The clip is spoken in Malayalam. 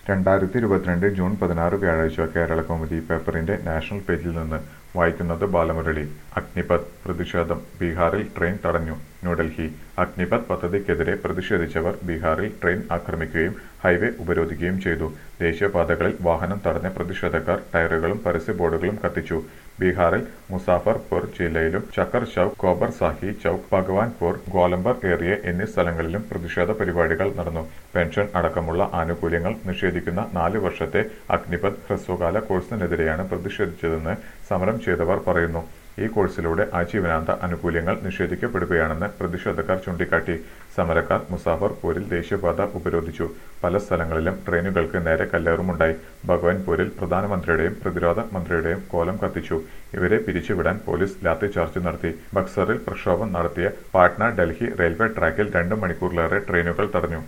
രണ്ടായിരത്തി ഇരുപത്തിരണ്ട് ജൂൺ പതിനാറ് വ്യാഴാഴ്ച കേരളകൗമുദി പേപ്പറിന്റെ നാഷണൽ പേജിൽ നിന്ന് വായിക്കുന്നത് ബാലമുരളി അഗ്നിപത് പ്രതിഷേധം ബീഹാറിൽ ട്രെയിൻ തടഞ്ഞു ന്യൂഡൽഹി അഗ്നിപത് പദ്ധതിക്കെതിരെ പ്രതിഷേധിച്ചവർ ബീഹാറിൽ ട്രെയിൻ ആക്രമിക്കുകയും ഹൈവേ ഉപരോധിക്കുകയും ചെയ്തു ദേശീയപാതകളിൽ വാഹനം തടഞ്ഞ പ്രതിഷേധക്കാർ ടയറുകളും പരസ്യ ബോർഡുകളും കത്തിച്ചു ബീഹാറിൽ മുസാഫർപൂർ ജില്ലയിലും ചക്കർ ചൌക്ക് കോബർ സാഹി ചൌക്ക് ഭഗവാൻപൂർ ഗ്വാലംബർ ഏരിയ എന്നീ സ്ഥലങ്ങളിലും പ്രതിഷേധ പരിപാടികൾ നടന്നു പെൻഷൻ അടക്കമുള്ള ആനുകൂല്യങ്ങൾ നിഷേധിക്കുന്ന നാല് വർഷത്തെ അഗ്നിപത് ഹ്രസ്വകാല കോഴ്സിനെതിരെയാണ് പ്രതിഷേധിച്ചതെന്ന് സമരം ചെയ്തവർ പറയുന്നു ഈ കോഴ്സിലൂടെ ആജീവനാന്ത ആനുകൂല്യങ്ങൾ നിഷേധിക്കപ്പെടുകയാണെന്ന് പ്രതിഷേധക്കാർ ചൂണ്ടിക്കാട്ടി സമരക്കാർ മുസാഫർപൂരിൽ ദേശീയപാത ഉപരോധിച്ചു പല സ്ഥലങ്ങളിലും ട്രെയിനുകൾക്ക് നേരെ കല്ലേറുമുണ്ടായി ഭഗവാൻപൂരിൽ പ്രധാനമന്ത്രിയുടെയും പ്രതിരോധ മന്ത്രിയുടെയും കോലം കത്തിച്ചു ഇവരെ പിരിച്ചുവിടാൻ പോലീസ് ലാത്തിചാർജ് നടത്തി ബക്സറിൽ പ്രക്ഷോഭം നടത്തിയ പാട്ന ഡൽഹി റെയിൽവേ ട്രാക്കിൽ രണ്ട് മണിക്കൂറിലേറെ ട്രെയിനുകൾ തടഞ്ഞു